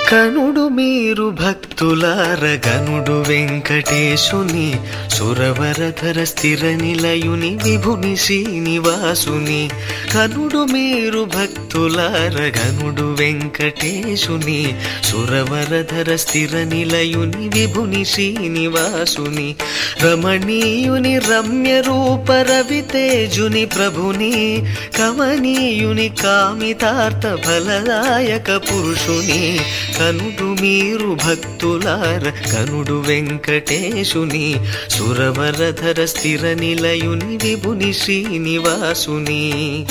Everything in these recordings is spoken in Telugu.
కనుడు మీరు భక్తులార గనుడు వెంకటేశుని సురవరధర స్థిర నిలయుని విభుని శ్రీనివాసుని కనుడు మీరు భక్తులార గనుడు వెంకటేశుని సురవరధర స్థిర నిలయుని విభుని శ్రీనివాసుని రమణీయుని రమ్య రూప రవితేజుని ప్రభుని కమనీయుని కామితార్థ ఫలదాయక పురుషుని కనుడు మీరు భక్తులార కనుడు వెంకటేశుని సురవరధర స్థిర నిలయుని విభుని శ్రీనివాసుని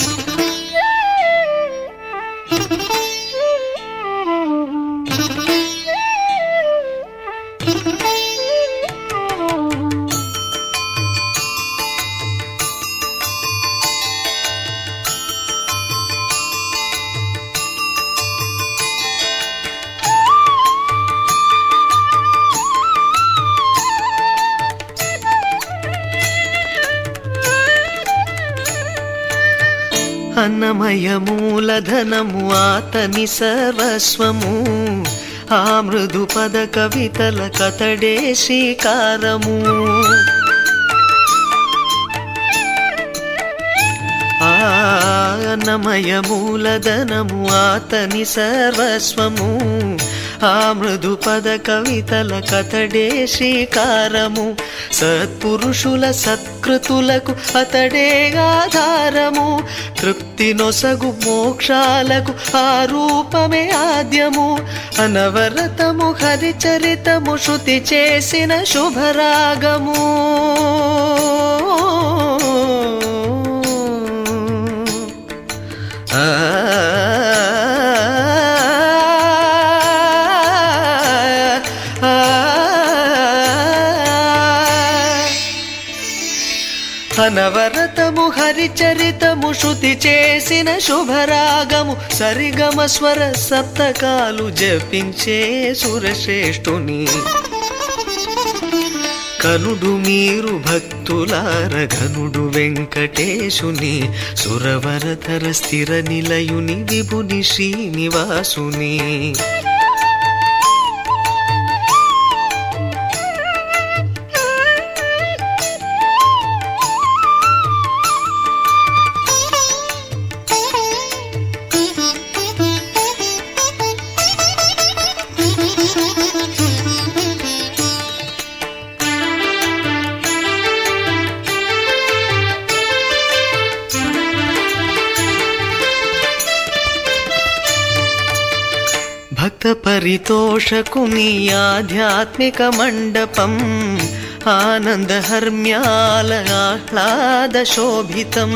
అన్నమయ మూలధనము ఆతని సర్వస్వము ఆ మృదు పద కవితల కతడే శ్రీకారము ఆ అన్నమయ మూలధనము ఆతని సర్వస్వము ఆ మృదు పద కవితల కతడే శ్రీకారము సత్పురుషుల సత్కృతులకు అతడే ఆధారము తృప్తి నొసగు మోక్షాలకు ఆ రూపమే ఆద్యము అనవరతము హరిచరితము శృతి చేసిన శుభరాగము ఆ అనవరతము హరిచరితము శృతి చేసిన శుభరాగము సరిగమ స్వర సప్తకాలు జపించే సురశ్రేష్ఠుని కనుడు మీరు భక్తులార ఘనుడు వెంకటేశుని సురవరధర స్థిర నిలయుని విభుని శ్రీనివాసుని భక్త పరితోషకుని ఆధ్యాత్మిక మండపం ఆనంద హర్మ్యాల ఆహ్లాద శోభితం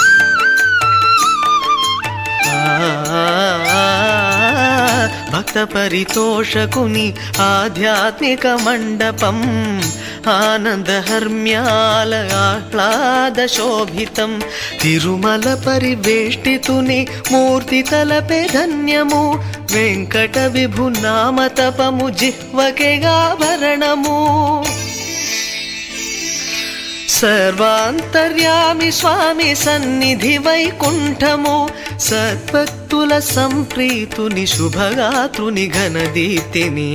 భక్త పరితోషకుని ఆధ్యాత్మిక మండపం ఆనంద హర్మ్యాల ఆహ్లాద శోభితం తిరుమల పరివేష్టితుని మూర్తి తలపే ధన్యము వెంకట విభు నామ తపము జిహ్వకెగాభరణము సర్వాంతర్యామి స్వామి సన్నిధి వైకుంఠము సద్భక్తుల సంప్రీతుని శుభగాత్రుని ఘనదీప్తిని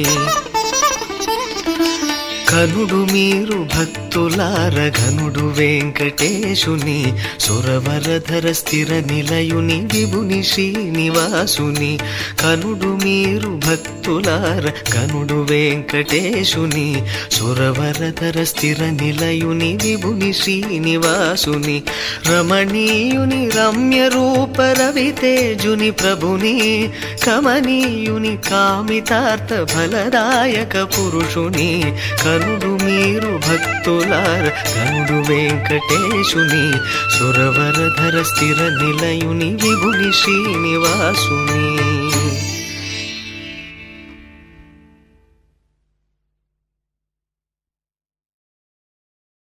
కనుడు మీరు భక్తులార ఘనుడు వెంకటేశుని సురవరధర స్థిర నిలయుని విభుని శ్రీనివాసుని కనుడు మీరు భక్తులార కనుడు వెంకటేశుని సురవరధర స్థిర నిలయుని విభుని శ్రీనివాసుని రమణీయుని రమ్య రూప రవితేజుని ప్రభుని కమనీయుని కామితార్థ ఫలదాయక పురుషుని కనుడు మీరు భక్తులార కనుడు వెంకటేశుని సురవరధర స్థిర నిలయుని విభుని శ్రీనివాసుని